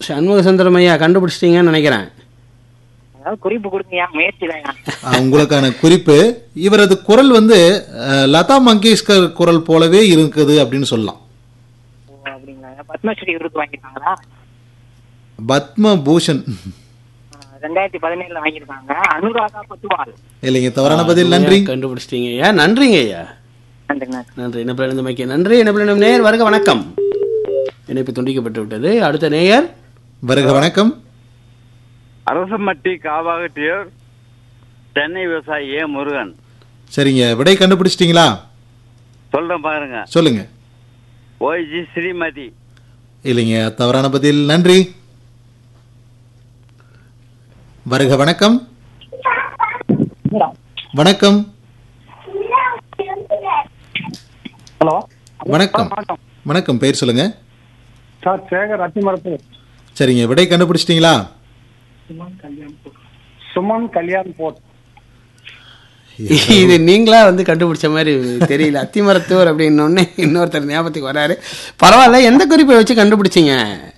சண்முக சுந்தரம் ஐயா கண்டுபிடிச்சிட்டீங்கன்னு நினைக்கிறேன் அதாவது குறிப்பு கொடுங்கய்யா முயற்சி தான் ஆ, உங்களுக்கான குறிப்பு இவரது குரல் வந்து அஹ், லதா மங்கேஷ்கர் குரல் போலவே இருக்குது அப்படின்னு சொல்லலாம் ஓ அப்படிங்களா பத்மஸ்ரீ விருது வாங்கியிருக்காங்களா பத்ம பூஷன் ரெண்டாயிரத்தி பதினேழுல வாங்கியிருக்காங்க அனுராதா பத்துவால் இல்லைங்க தவறான பதில் நன்றி கண்டுபிடிச்சிட்டீங்க ஐயா நன்றிங்க ஐயா நன்றிங்க நன்றி இணைப்பில் இருந்து மைக்க நன்றி இணைப்பில் இருந்து நேயர் வருக வணக்கம் இணைப்பு துண்டிக்கப்பட்டு விட்டது அடுத்த நேயர் வருக வணக்கம் அரசமட்டி காவாகட்டியூர் சென்னை விவசாயி ஏ முருகன் சரிங்க விடை கண்டுபிடிச்சிட்டீங்களா சொல்றேன் பாருங்க சொல்லுங்க ஓய்ஜி ஸ்ரீமதி இல்லைங்க தவறான பதில் நன்றி வருக வணக்கம் வணக்கம் ஹலோ வணக்கம் வணக்கம் பேர் சொல்லுங்க சார் சேகர் அத்திமரத்து சரிங்க விடை கண்டுபிடிச்சிட்டீங்களா சுமன் கல்யாண் போட் இது நீங்களா வந்து கண்டுபிடிச்ச மாதிரி தெரியல அத்திமரத்தூர் அப்படின்னு இன்னொருத்தர் ஞாபகத்துக்கு வராரு பரவாயில்ல எந்த குறிப்பை வச்சு கண்டுபிடிச்சீங்க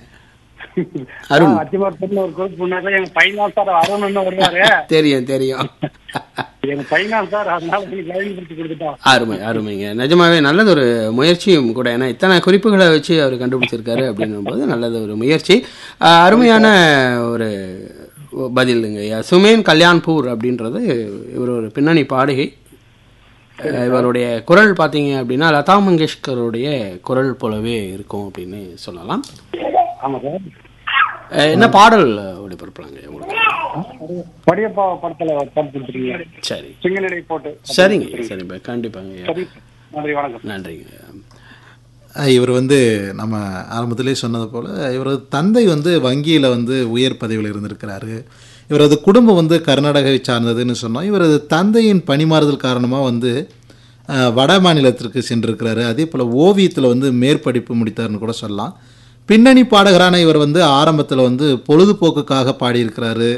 அருண் அத்திமரத்துல ஒரு குரூப் முன்னாடி எங்க பையனால் சார் அருண் வருவாரு தெரியும் தெரியும் எங்க பையனால் சார் அதனால எனக்கு லைன் பிடிச்சி கொடுத்துட்டோம் அருமை அருமைங்க நிஜமாவே நல்லது ஒரு முயற்சியும் கூட ஏன்னா இத்தனை குறிப்புகளை வச்சு அவர் கண்டுபிடிச்சிருக்காரு அப்படின்னும் போது நல்லது ஒரு முயற்சி ஆஹ் அருமையான ஒரு பதிலுங்க ஐயா சுமேன் கல்யாண்பூர் அப்படின்றது இவர் ஒரு பின்னணி பாடகை ஆஹ் இவருடைய குரல் பார்த்தீங்க அப்படின்னா லதா மங்கேஷ்கருடைய குரல் போலவே இருக்கும் அப்படின்னு சொல்லலாம் ஆமா சார் ஆஹ் என்ன பாடல் ஒளிபரப்புறாங்க உங்களுக்கு படியப்பா படத்துல பாட்டு கொடுத்துருக்கீங்க சரி சிங்கநடை போட்டு சரிங்க ஐயா, சரிங்க கண்டிப்பாங்க ஐயா. சரி நன்றி வணக்கம் நன்றிங்க அஹ் இவர் வந்து நம்ம ஆரம்பத்திலே சொன்னது போல் இவரது தந்தை வந்து வங்கியில் வந்து உயர் பதவியில் இருந்திருக்கிறாரு இவரது குடும்பம் வந்து கர்நாடகாவை சார்ந்ததுன்னு சொன்னோம் இவரது தந்தையின் பணிமாறுதல் காரணமாக வந்து அஹ், வட மாநிலத்திற்கு சென்றிருக்கிறாரு அதே போல் ஓவியத்தில் வந்து மேற்படிப்பு முடித்தார்னு கூட சொல்லலாம் பின்னணி பாடகரான இவர் வந்து ஆரம்பத்தில் வந்து பொழுதுபோக்குக்காக பாடியிருக்கிறாரு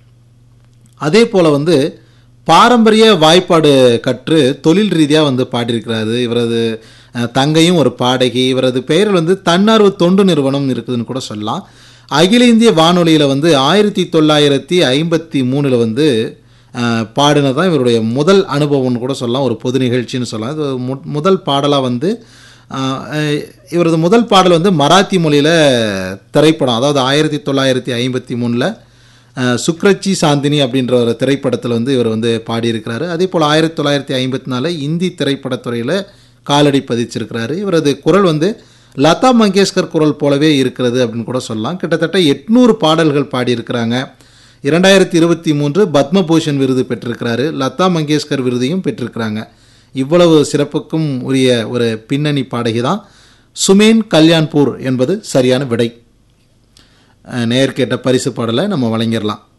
அதே போல் வந்து பாரம்பரிய வாய்ப்பாடு கற்று தொழில் ரீதியாக வந்து பாடியிருக்கிறாரு இவரது அஹ், தங்கையும் ஒரு பாடகி இவரது பெயரில் வந்து தன்னார்வ தொண்டு நிறுவனம் இருக்குதுன்னு கூட சொல்லலாம் அகில இந்திய வானொலியில் வந்து ஆயிரத்தி தொள்ளாயிரத்தி ஐம்பத்தி மூணில் வந்து அஹ், பாடினது தான் இவருடைய முதல் அனுபவம்னு கூட சொல்லலாம் ஒரு பொது நிகழ்ச்சின்னு சொல்லலாம் இது மு- முதல் பாடலாக வந்து அஹ், அஹ், இவரது முதல் பாடல் வந்து மராத்தி மொழியில் திரைப்படம் அதாவது ஆயிரத்தி தொள்ளாயிரத்தி ஐம்பத்தி மூணில் சுக்ரச்சி சாந்தினி அப்படின்ற ஒரு திரைப்படத்தில் வந்து இவர் வந்து பாடியிருக்கிறாரு அதே போல் ஆயிரத்தி தொள்ளாயிரத்தி ஐம்பத்தி நாலு இந்தி திரைப்படத்துறையில் காலடி பதிச்சிருக்கிறாரு இவரது குரல் வந்து லதா மங்கேஷ்கர் குரல் போலவே இருக்கிறது அப்படின்னு கூட சொல்லலாம் கிட்டத்தட்ட எட்நூறு பாடல்கள் பாடியிருக்கிறாங்க இரண்டாயிரத்தி இருபத்தி மூன்று பத்மபூஷன் விருது பெற்றிருக்கிறாரு லதா மங்கேஷ்கர் விருதையும் பெற்றிருக்கிறாங்க இவ்வளவு சிறப்புக்கும் உரிய ஒரு பின்னணி பாடகி தான் சுமேன் கல்யாண்பூர் என்பது சரியான விடை அஹ் நேயர் கேட்ட பரிசு பாடலை நம்ம வழங்கிடலாம்